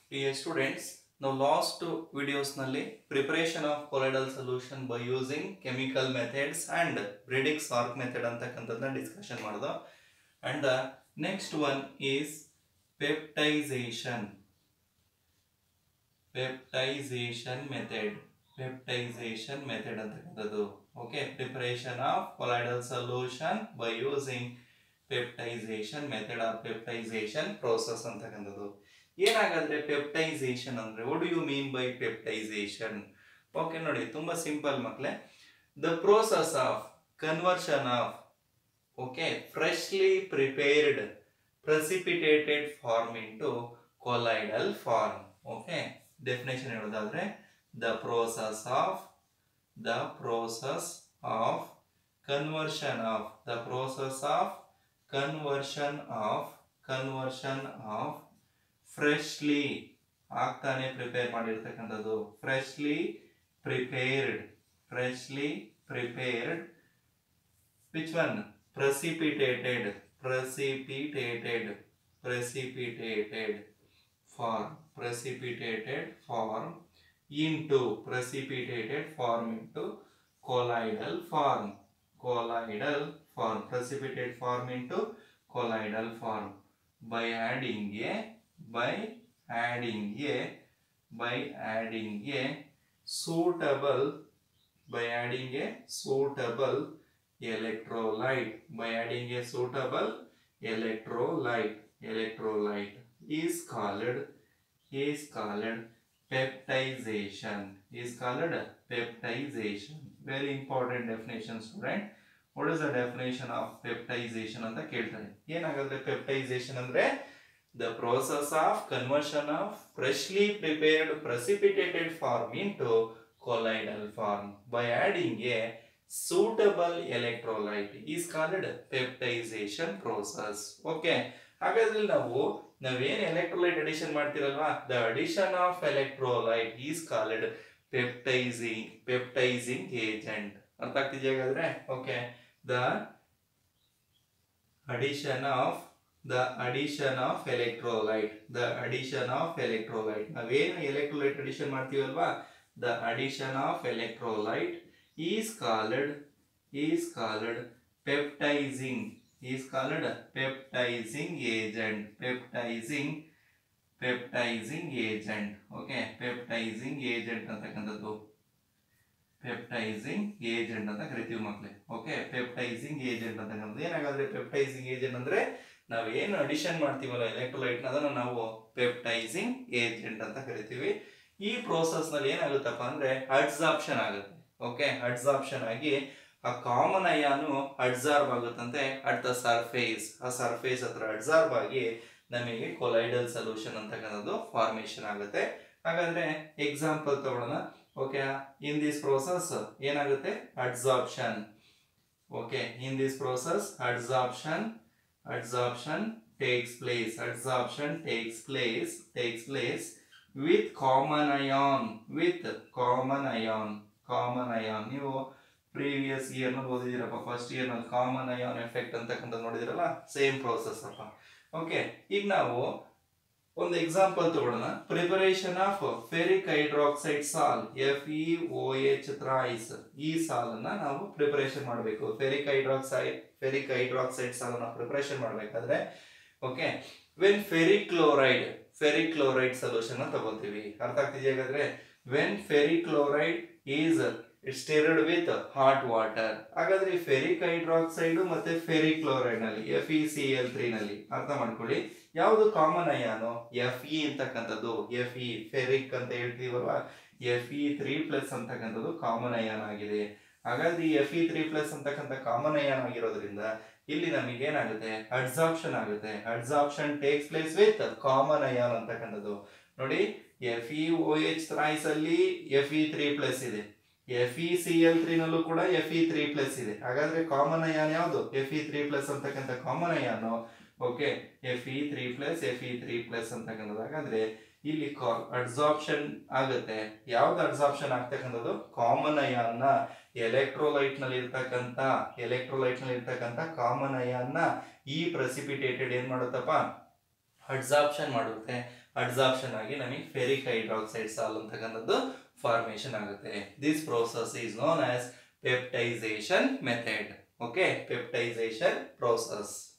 Dear students, ನಾವು last ವಿಡಿಯೋಸ್ನಲ್ಲಿ preparation of colloidal solution by using chemical methods and Bredig's arc method ಅಂತಕ್ಕಂಥದ್ದನ್ನ discussion ಮಾಡಿದೋ and next one is peptization peptization method peptization method ಅಂತಕ್ಕಂಥದ್ದು okay preparation of colloidal solution by using peptization method or peptization process ಅಂತಕ್ಕಂಥದ್ದು ಏನಾಗಂದ್ರೆ peptization ಅಂದ್ರೆ what you mean by peptization okay ನೋಡಿ ತುಂಬಾ simple ಮಕ್ಕಳೇ the process of conversion of okay freshly prepared precipitated form into colloidal form okay definition ಹೇಳೋದಾದ್ರೆ the process of the process of conversion of the process of conversion of conversion of freshly ಆಗ್ತಾನೆ prepare ಮಾಡಿರ್ತಕ್ಕಂಥದ್ದು freshly prepared freshly prepared which one precipitated precipitated precipitated form precipitated form into precipitated form into colloidal form colloidal form precipitate form into colloidal form by adding a by adding a by adding a suitable by adding a suitable electrolyte by adding a suitable electrolyte electrolyte is called is called peptization is called peptization very important definition student what is the definition of peptization ಅಂತ ಕೇಳ್ತಾರೆ ಏನಾಗುತ್ತೆ peptization ಅಂದ್ರೆ the process of conversion of freshly prepared precipitated form into colloidal form by adding a suitable electrolyte is called peptization process okay ಹಾಗಾದ್ರೆ ನಾವು ನಾವೇನ್ electrolyte addition ಮಾಡ್ತಿರಲ್ವಾ the addition of electrolyte is called peptizing peptizing agent ಅರ್ಥ ಆಗ್ತಿದೆಯಾ ಹಾಗಾದ್ರೆ okay the addition of the addition of electrolyte the addition of electrolyte ನಾವೇನು electrolyte addition ಮಾಡ್ತೀವಲ್ವಾ the addition of electrolyte is called is called peptizing is called peptizing agent peptizing peptizing agent okay peptizing agent ಅಂತಕ್ಕಂಥದ್ದು peptizing agent ಅಂತ ಕರಿತೀವಿ ಮಕ್ಕಳೇ okay peptising agent ಅಂತಕ್ಕಂಥದ್ದು ಏನಾಗಾದ್ರೆ peptising agent ಅಂದ್ರೆ ನಾವು ಏನು ಅಡಿಷನ್ ಮಾಡ್ತೀವಲ್ಲ ಎಲೆಕ್ಟ್ರೋಲೈಟ್ ಅದನ್ನು ನಾವು ಪೆಪ್ಟೈಸಿಂಗ್ ಏಜೆಂಟ್ ಅಂತ ಕರಿತೀವಿ ಈ ಪ್ರೋಸೆಸ್ ನಲ್ಲಿ ಏನಾಗುತ್ತಪ್ಪ ಅಂದ್ರೆ ಅಡ್ಸಾಪ್ಷನ್ ಆಗುತ್ತೆ ಓಕೆ ಅಡ್ಸಾಪ್ಷನ್ ಆಗಿ ಆ ಕಾಮನ್ ಅಯಾನು ಅಡ್ಸಾರ್ವ್ ಆಗುತ್ತಂತೆ ಅಟ್ ದ ಸರ್ಫೇಸ್ ಆ ಸರ್ಫೇಸ್ ಹತ್ರ ಅಡ್ಸಾರ್ವ್ ಆಗಿ ನಮಗೆ ಕೊಲೈಡಲ್ ಸೊಲ್ಯೂಷನ್ ಅಂತಕ್ಕಂಥದ್ದು ಫಾರ್ಮೇಶನ್ ಆಗುತ್ತೆ ಹಾಗಾದ್ರೆ ಎಕ್ಸಾಂಪಲ್ ತಗೊಳ್ಳೋಣ ಓಕೆ ಇನ್ ದಿಸ್ ಪ್ರೋಸೆಸ್ ಏನಾಗುತ್ತೆ adsorption okay in this process adsorption adsorption takes place adsorption takes place takes place with common ion with common ion common ion ನೀವು previous year ನಲ್ಲಿ ಓದಿದಿರಪ್ಪ first year ನಲ್ಲಿ common ion effect ಅಂತಕ್ಕಂಥ ನೋಡಿದಿರಲ್ಲ same process ಅಪ್ಪ okay ಈಗ ನಾವು ಒಂದು ಎಕ್ಸಾಂಪಲ್ ತಗೊಳ್ಳೋಣ preparation of ferric hydroxide sol F E O H thrice ಈ ಸಾಲನ್ನ ನಾವು ಪ್ರಿಪರೇಷನ್ ಮಾಡಬೇಕು ಫೆರಿಕ್ ಹೈಡ್ರಾಕ್ಸೈಡ್ ಫೆರಿಕ್ ಹೈಡ್ರಾಕ್ಸೈಡ್ ಸಾಲನ್ನ ಪ್ರಿಪರೇಷನ್ ಮಾಡಬೇಕಾದ್ರೆ okay when ferric chloride ferric chloride solution ತಗೋತೀವಿ ಅರ್ಥ ಆಗ್ತಿದೆಯಾ ಹಾಗಾದ್ರೆ when ferric chloride is stirred with hot water ಹಾಗಾದ್ರೆ ಫೆರಿಕ್ ಹೈಡ್ರಾಕ್ಸೈಡ್ ಮತ್ತೆ ಫೆರಿಕ್ ಕ್ಲೋರೈಡ್ ನಲ್ಲಿ F E C L three ನಲ್ಲಿ ಅರ್ಥ ಮಾಡ್ಕೊಳ್ಳಿ ಯಾವುದು ಕಾಮನ್ ಅಯಾನು ಎಫ್ ಇ ಅಂತಕ್ಕಂಥದ್ದು ಎಫ್ ಇ ಫೆರಿಕ್ ಅಂತ ಹೇಳ್ತೀವಲ್ವ ಎಫ್ ಇ ತ್ರೀ ಪ್ಲಸ್ ಅಂತಕ್ಕಂಥದ್ದು ಕಾಮನ್ ಅಯಾನ್ ಆಗಿದೆ ಹಾಗಾದ್ರೆ ಎಫ್ ಇ ತ್ರೀ ಪ್ಲಸ್ ಅಂತಕ್ಕಂಥ ಕಾಮನ್ ಅಯಾನ್ ಆಗಿರೋದ್ರಿಂದ ಇಲ್ಲಿ ನಮಗೆ ಏನಾಗುತ್ತೆ ಅಡ್ಸಾಪ್ಷನ್ ಆಗುತ್ತೆ adsorption takes place with common ion ಅಂತಕ್ಕಂಥದ್ದು ನೋಡಿ F E O H thrice ಅಲ್ಲಿ ಎಫ್ ಇ ತ್ರೀ ಪ್ಲಸ್ ಇದೆ F E C L three ನಲ್ಲೂ ಕೂಡ ಎಫ್ ಇ ತ್ರೀ ಪ್ಲಸ್ ಇದೆ ಹಾಗಾದ್ರೆ ಕಾಮನ್ ಅಯಾನ್ ಯಾವುದು ಎಫ್ ಇ ತ್ರೀ ಪ್ಲಸ್ ಅಂತಕ್ಕಂಥ common ion okay F E three plus F E three plus ಅಂತಕ್ಕಂಥದ್ದು ಹಾಗಾದ್ರೆ ಇಲ್ಲಿ ಅಡ್ಸಾಪ್ಷನ್ ಆಗುತ್ತೆ ಯಾವ್ದು ಅಡ್ಸಾಪ್ಷನ್ ಆಗ್ತಕ್ಕಂಥದ್ದು ಕಾಮನ್ ಅಯಾನ್ ನ ಎಲೆಕ್ಟ್ರೋಲೈಟ್ ನಲ್ಲಿ ಇರ್ತಕ್ಕಂಥ ಎಲೆಕ್ಟ್ರೋಲೈಟ್ ನಲ್ಲಿ ಇರ್ತಕ್ಕಂಥ ಕಾಮನ್ ಅಯಾನ್ ನ ಈ ಪ್ರೆಸಿಪಿಟೇಟೆಡ್ ಏನ್ ಮಾಡುತ್ತಪ್ಪ ಅಡ್ಸಾಪ್ಷನ್ ಮಾಡುತ್ತೆ ಅಡ್ಸಾಪ್ಷನ್ ಆಗಿ ನಮಗೆ ಫೆರಿಕ್ ಹೈಡ್ರಾಕ್ಸೈಡ್ ಸಾಲ್ ಅಂತಕ್ಕಂಥದ್ದು ಫಾರ್ಮೇಶನ್ ಆಗುತ್ತೆ this process is known as peptization method okay peptization process